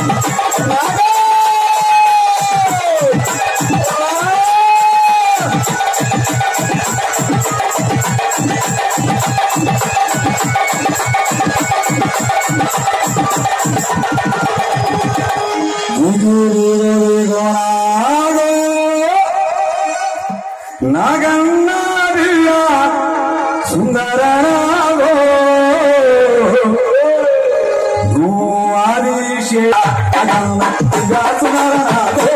నాగన్నారిల్ల సుందరనాగో నువ్వు ఆదిశే సుందరనాగో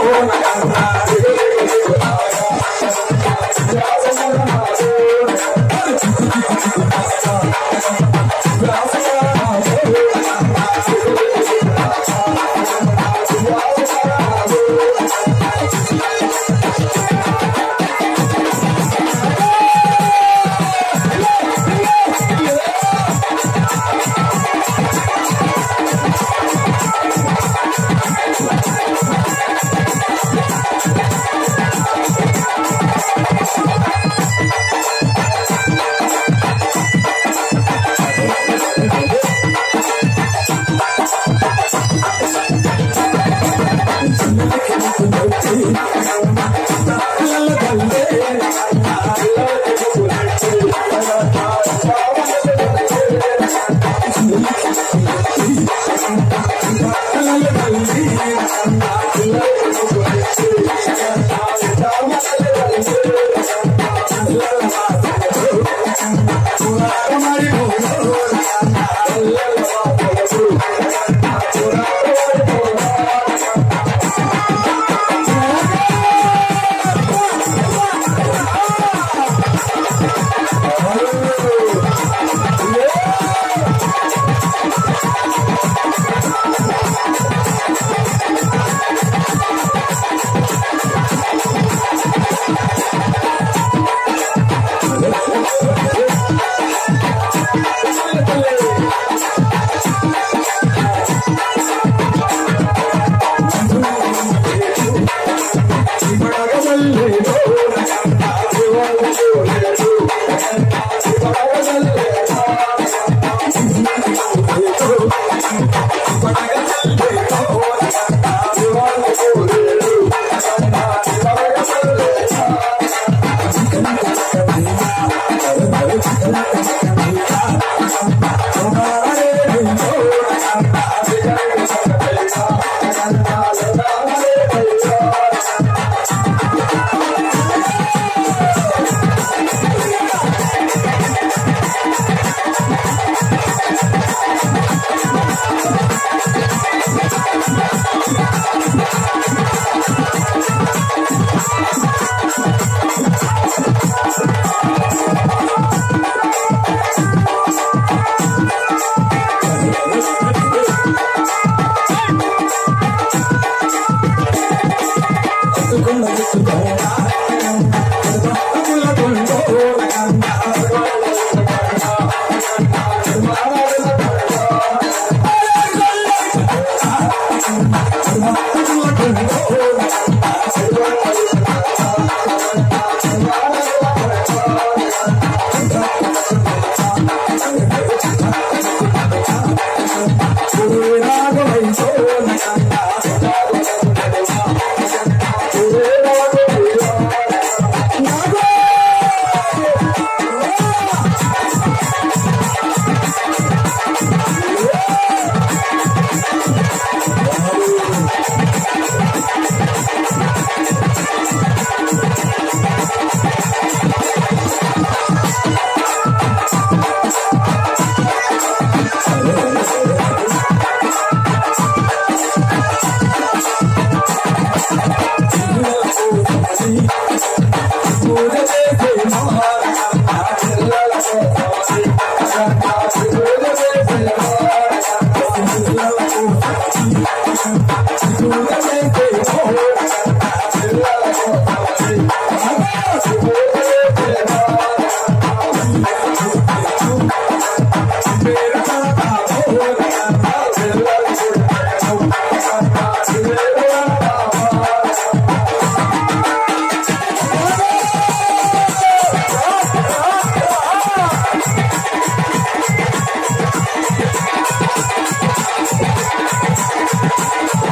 ఆ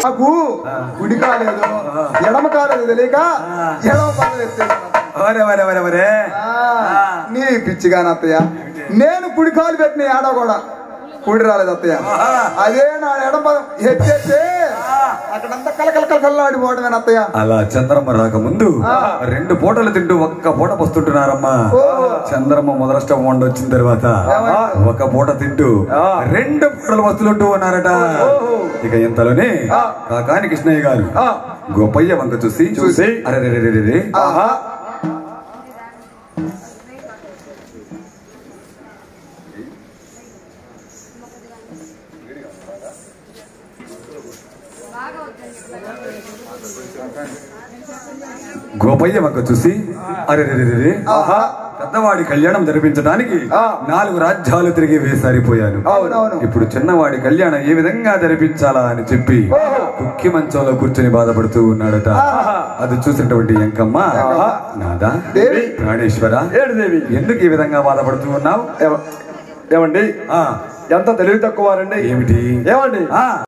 నాకు కుడి కాలేదు ఎడమ కాలేదు తెలియక ఎడమ పాదం ఎత్తేసాను వరే వరే వరే వరే ఆ, నీ పిచ్చిగాని అత్తయ్య నేను కుడి కాలు పెట్టిన ఏడ కూడా కుడి రాలేదు అత్తయ్య అదే నా ఎడమ పాదం ఎత్తేస్తే అక్కడంతా కలకల కలకల్లాడిపోవడమేన అత్తయ్య అలా చంద్రమ్మ రాకముందు రెండు పూటలు తింటూ ఒక్క పూట వస్తుంటున్నారమ్మా చంద్రమ్మ మొదలష్టం వండ వచ్చిన తర్వాత ఒక పూట తింటూ రెండు పూటలు వస్తులుంటూ ఉన్నారట ఇక ఇంతలోనే కాకాని కృష్ణయ్య గారు గోపయ్య వంక చూసి చూసి, అరే రే రే రే రే ఆహా గోపయ్య వంక చూసి అరే రే రే రే రే ఆహా పెద్దవాడి కళ్యాణం జరిపించడానికి ఆ. నాలుగు రాజ్యాలు తిరిగి వేసారిపోయాను అవునవును ఇప్పుడు చిన్నవాడి కళ్యాణం ఏ విధంగా జరిపించాలా అని చెప్పి కుక్కి మంచంలో కూర్చొని బాధపడుతూ ఉన్నాడట అది చూసినటువంటి ఎంకమ్మ నాదా దేవి. ప్రాణేశ్వర ఏడు దేవి ఎందుకు ఈ విధంగా బాధపడుతూ ఉన్నావు ఏమ- ఏమండి ఆ, ఎంత తెలివి తక్కువ వారండి ఏమిటి ఏమండి ఆ